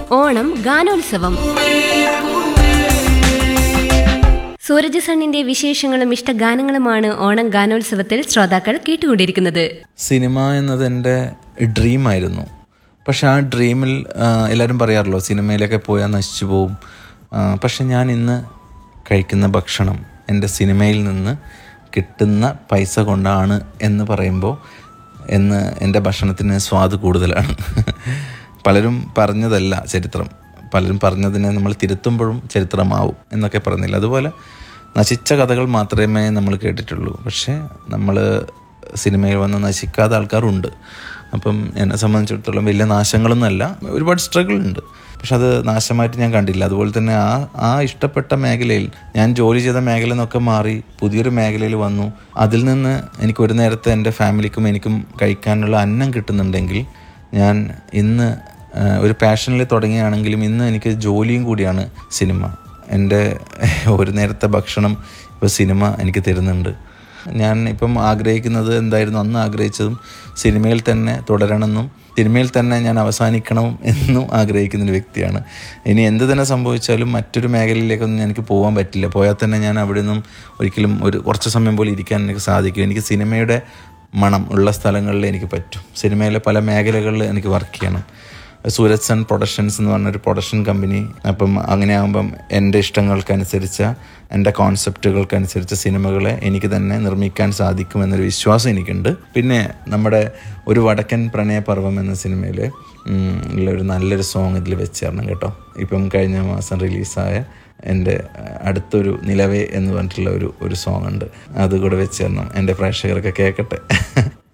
ഓണം ഗാനോത്സവം സൂരജ് സണ്ണിന്റെ വിശേഷങ്ങളും ഇഷ്ടഗാനങ്ങളുമാണ് ഓണം ഗാനോത്സവത്തിൽ ശ്രോതാക്കൾ കേട്ടുകൊണ്ടിരിക്കുന്നത് സിനിമ എന്നത് എൻ്റെ ഡ്രീമായിരുന്നു പക്ഷെ ആ ഡ്രീമിൽ ആ, എല്ലാവരും പറയാറല്ലോ സിനിമയിലൊക്കെ പോയാൽ നശിച്ചു പോവും ആ, പക്ഷെ ഞാൻ ഇന്ന് കഴിക്കുന്ന ഭക്ഷണം എൻ്റെ സിനിമയിൽ നിന്ന് കിട്ടുന്ന പൈസ കൊണ്ടാണ് എന്ന് പറയുമ്പോൾ എന്ന് എൻ്റെ ഭക്ഷണത്തിന് സ്വാദ് കൂടുതലാണ് പലരും പറഞ്ഞതല്ല ചരിത്രം പലരും പറഞ്ഞതിനെ നമ്മൾ തിരുത്തുമ്പോഴും ചരിത്രമാവും എന്നൊക്കെ പറയുന്നില്ല അതുപോലെ നശിച്ച കഥകൾ മാത്രമേ നമ്മൾ കേട്ടിട്ടുള്ളൂ പക്ഷേ നമ്മൾ സിനിമയിൽ വന്ന് നശിക്കാത്ത ആൾക്കാരുണ്ട് അപ്പം എന്നെ സംബന്ധിച്ചിടത്തോളം വലിയ നാശങ്ങളൊന്നുമല്ല ഒരുപാട് സ്ട്രഗിൾ ഉണ്ട് പക്ഷെ അത് നാശമായിട്ട് ഞാൻ കണ്ടില്ല അതുപോലെ തന്നെ ആ ആ ഇഷ്ടപ്പെട്ട മേഖലയിൽ ഞാൻ ജോലി ചെയ്ത മേഖല നിന്നൊക്കെ മാറി പുതിയൊരു മേഖലയിൽ വന്നു അതിൽ നിന്ന് എനിക്ക് ഒരു നേരത്തെ എൻ്റെ ഫാമിലിക്കും എനിക്കും കഴിക്കാനുള്ള അന്നം കിട്ടുന്നുണ്ടെങ്കിൽ ഞാൻ ഇന്ന് ആ, ഒരു പാഷനിൽ തുടങ്ങിയാണെങ്കിലും ഇന്ന് എനിക്ക് ജോലിയും കൂടിയാണ് സിനിമ എൻ്റെ ഒരു നേരത്തെ ഭക്ഷണം ഇപ്പോൾ സിനിമ എനിക്ക് തരുന്നുണ്ട് ഞാൻ ഇപ്പം ആഗ്രഹിക്കുന്നത് എന്തായിരുന്നു അന്ന് ആഗ്രഹിച്ചതും സിനിമയിൽ തന്നെ തുടരണമെന്നും സിനിമയിൽ തന്നെ ഞാൻ അവസാനിക്കണം എന്നും ആഗ്രഹിക്കുന്ന ഒരു വ്യക്തിയാണ് ഇനി എന്ത് തന്നെ സംഭവിച്ചാലും മറ്റൊരു മേഖലയിലേക്കൊന്നും എനിക്ക് പോകാൻ പറ്റില്ല പോയാൽ തന്നെ ഞാൻ അവിടെ നിന്നും ഒരിക്കലും ഒരു കുറച്ച് സമയം പോലും ഇരിക്കാൻ എനിക്ക് സാധിക്കും എനിക്ക് സിനിമയുടെ മണം ഉള്ള സ്ഥലങ്ങളിൽ എനിക്ക് പറ്റും സിനിമയിലെ പല മേഖലകളിൽ എനിക്ക് വർക്ക് ചെയ്യണം സൂരജ് സൺ പ്രൊഡക്ഷൻസ് എന്ന് പറഞ്ഞൊരു പ്രൊഡക്ഷൻ കമ്പനി അപ്പം അങ്ങനെ ആകുമ്പം എൻ്റെ ഇഷ്ടങ്ങൾക്കനുസരിച്ച എൻ്റെ കോൺസെപ്റ്റുകൾക്കനുസരിച്ച സിനിമകളെ എനിക്ക് തന്നെ നിർമ്മിക്കാൻ സാധിക്കുമെന്നൊരു വിശ്വാസം എനിക്കുണ്ട് പിന്നെ നമ്മുടെ ഒരു വടക്കൻ പ്രണയപർവം എന്ന സിനിമയിൽ ഉള്ള ഒരു നല്ലൊരു സോങ് ഇതിൽ വെച്ച് തരണം കേട്ടോ ഇപ്പം കഴിഞ്ഞ മാസം റിലീസായ എൻ്റെ അടുത്തൊരു നിലവേ എന്ന് പറഞ്ഞിട്ടുള്ള ഒരു ഒരു സോങ് ഉണ്ട് അതുകൂടെ വെച്ച് തരണം എൻ്റെ പ്രേക്ഷകരൊക്കെ കേൾക്കട്ടെ